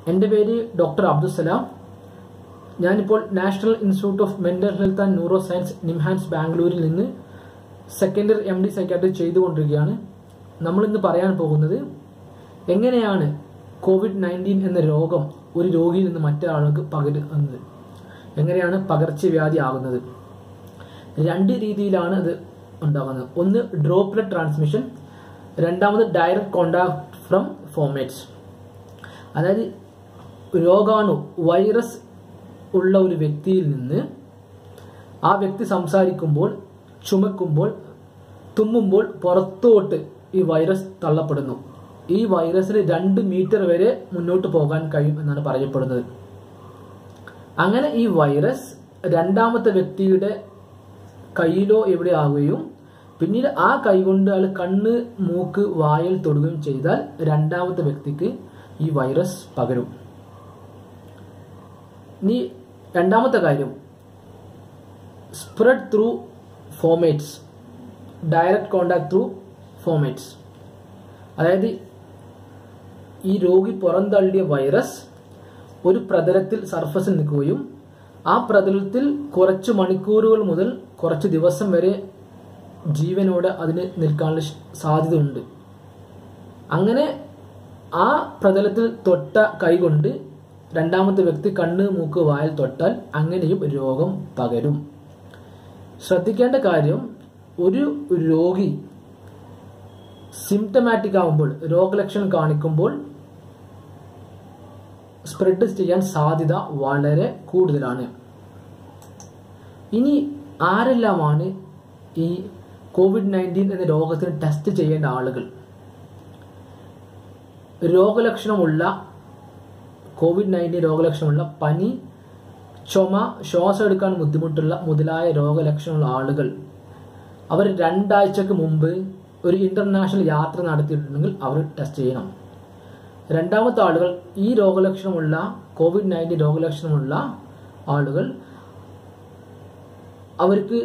എൻ്റെ പേര് ഡോക്ടർ അബ്ദുസലാം ഞാനിപ്പോൾ national institute of mental health and neuro science NIMHANS ബാംഗ്ലൂരിൽ നിന്ന് second year M D psychiatry ചെയ്തുകൊണ്ടിരിക്കുകയാണ് നമ്മൾ ഇന്ന് പറയാൻ പോകുന്നത് എങ്ങനെയാണ് കോവിഡ് നയൻറ്റീൻ എന്ന രോഗം ഒരു രോഗിയിൽ നിന്ന് മറ്റൊരാൾക്ക് പകരുന്നത് എങ്ങനെയാണ് പകർച്ചവ്യാധി ആകുന്നത് രണ്ട് രീതിയിലാണ് അത് ഉണ്ടാകുന്നത് ഒന്ന് ഡ്രോപ്ലെറ്റ് ട്രാൻസ്മിഷൻ രണ്ടാമത് ഡയറക്റ്റ് കോണ്ടാക്ട് ഫ്രം ഫോമേറ്റ്സ് അതായത് രോഗാണു വൈറസ് ഉള്ള ഒരു വ്യക്തിയിൽ നിന്ന് ആ വ്യക്തി സംസാരിക്കുമ്പോൾ ചുമക്കുമ്പോൾ തുമ്മുമ്പോൾ പുറത്തോട്ട് ഈ വൈറസ് തള്ളപ്പെടുന്നു ഈ വൈറസിന് രണ്ട് മീറ്റർ വരെ മുന്നോട്ട് പോകാൻ കഴിയും എന്നാണ് പറയപ്പെടുന്നത് അങ്ങനെ ഈ വൈറസ് രണ്ടാമത്തെ വ്യക്തിയുടെ കയ്യിലോ എവിടെ ആവുകയും പിന്നീട് ആ കൈ കൊണ്ട് അയാൾ കണ്ണ് മൂക്ക് വായിൽ തൊടുകയും ചെയ്താൽ രണ്ടാമത്തെ വ്യക്തിക്ക് ഈ വൈറസ് പകരും ഇനി രണ്ടാമത്തെ കാര്യം spread through fomites direct contact through fomites അതായത് ഈ രോഗി പുറന്തള്ളിയ വൈറസ് ഒരു പ്രതലത്തിൽ സർഫസിൽ നിൽക്കുകയും ആ പ്രതലത്തിൽ കുറച്ച് മണിക്കൂറുകൾ മുതൽ കുറച്ച് ദിവസം വരെ ജീവനോടെ അതിന് നിൽക്കാനുള്ള സാധ്യതയുണ്ട് അങ്ങനെ ആ പ്രതലത്തിൽ തൊട്ട കൈകൊണ്ട് രണ്ടാമത്തെ വ്യക്തി കണ്ണ് മൂക്ക് വായൽ തൊട്ടാൽ അങ്ങനെയും രോഗം പകരും ശ്രദ്ധിക്കേണ്ട കാര്യം ഒരു രോഗി സിംറ്റമാറ്റിക് ആവുമ്പോൾ രോഗലക്ഷണം കാണിക്കുമ്പോൾ സ്പ്രെഡ് ചെയ്യാൻ സാധ്യത വളരെ കൂടുതലാണ് ഇനി ആരെല്ലാമാണ് ഈ കോവിഡ് നയൻറ്റീൻ എന്ന രോഗത്തിന് ടെസ്റ്റ് ചെയ്യേണ്ട ആളുകൾ രോഗലക്ഷണമുള്ള കോവിഡ് നയൻറ്റീൻ രോഗലക്ഷണമുള്ള പനി ചുമ ശ്വാസം എടുക്കാൻ ബുദ്ധിമുട്ടുള്ള മുതലായ രോഗലക്ഷണമുള്ള ആളുകൾ അവർ രണ്ടാഴ്ചക്ക് മുമ്പ് ഒരു ഇന്റർനാഷണൽ യാത്ര നടത്തിയിട്ടുണ്ടെങ്കിൽ അവർ ടെസ്റ്റ് ചെയ്യണം രണ്ടാമത്തെ ആളുകൾ ഈ രോഗലക്ഷണമുള്ള കോവിഡ് നയൻറ്റീൻ രോഗലക്ഷണമുള്ള ആളുകൾ അവർക്ക്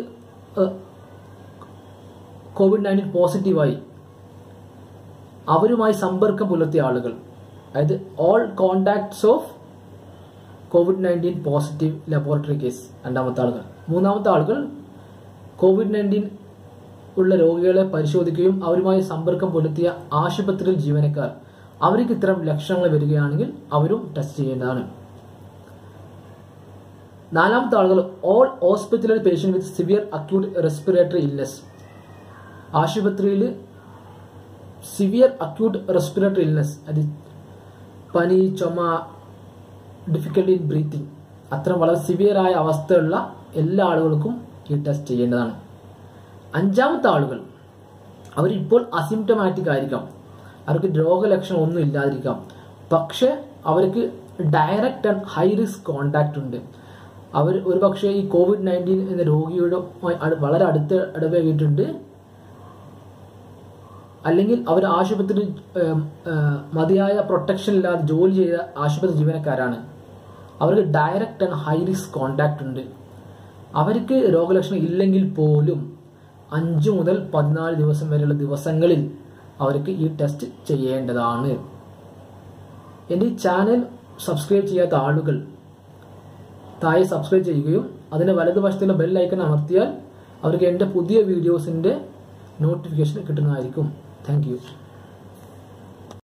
കോവിഡ് നയൻറ്റീൻ പോസിറ്റീവായി അവരുമായി സമ്പർക്കം പുലർത്തിയ ആളുകൾ അതായത് all contacts of covid nineteen positive laboratory case രണ്ടാമത്തെ ആളുകൾ മൂന്നാമത്തെ ആളുകൾ കോവിഡ് നയൻറ്റീൻ ഉള്ള രോഗികളെ പരിശോധിക്കുകയും അവരുമായി സമ്പർക്കം പുലർത്തിയ ആശുപത്രിയിൽ ജീവനക്കാർ അവർക്ക് ഇത്തരം ലക്ഷണങ്ങൾ വരികയാണെങ്കിൽ അവരും ടെസ്റ്റ് ചെയ്യേണ്ടതാണ് നാലാമത്തെ ആളുകൾ all hospitalised patient with severe acute respiratory illness ആശുപത്രിയിൽ സിവിയർ അക്യൂട്ട് റെസ്പിറേറ്ററി ഇൽനെസ് അത് പനി ചുമ ഡിഫിക്കൽട്ടി ഇൻ ബ്രീത്തിങ് അത്തരം വളരെ സിവിയറായ അവസ്ഥയുള്ള എല്ലാ ആളുകൾക്കും ഈ ടെസ്റ്റ് ചെയ്യേണ്ടതാണ് അഞ്ചാമത്തെ ആളുകൾ അവരിപ്പോൾ അസിംറ്റമാറ്റിക് ആയിരിക്കാം അവർക്ക് രോഗലക്ഷണം ഒന്നും ഇല്ലാതിരിക്കാം പക്ഷെ അവർക്ക് direct and high risk contact ഉണ്ട് അവർ ഒരുപക്ഷെ ഈ കോവിഡ് നയൻറ്റീൻ എന്ന രോഗിയുടെ വളരെ അടുത്ത് ഇടപഴകിയിട്ടുണ്ട് അല്ലെങ്കിൽ അവർ ആശുപത്രി മതിയായ പ്രൊട്ടക്ഷൻ ഇല്ലാതെ ജോലി ചെയ്ത ആശുപത്രി ജീവനക്കാരാണ് അവർക്ക് direct and high risk contact ഉണ്ട് അവർക്ക് രോഗലക്ഷണം ഇല്ലെങ്കിൽ പോലും അഞ്ചു മുതൽ പതിനാല് ദിവസം വരെയുള്ള ദിവസങ്ങളിൽ അവർക്ക് ഈ ടെസ്റ്റ് ചെയ്യേണ്ടതാണ് എൻ്റെ ഈ ചാനൽ സബ്സ്ക്രൈബ് ചെയ്യാത്ത ആളുകൾ താഴെ സബ്സ്ക്രൈബ് ചെയ്യുകയും അതിന് വലതുവശത്തുള്ള ബെൽ ഐക്കൺ അമർത്തിയാൽ അവർക്ക് എൻ്റെ പുതിയ വീഡിയോസിൻ്റെ നോട്ടിഫിക്കേഷൻ കിട്ടുന്നതായിരിക്കും താങ്ക്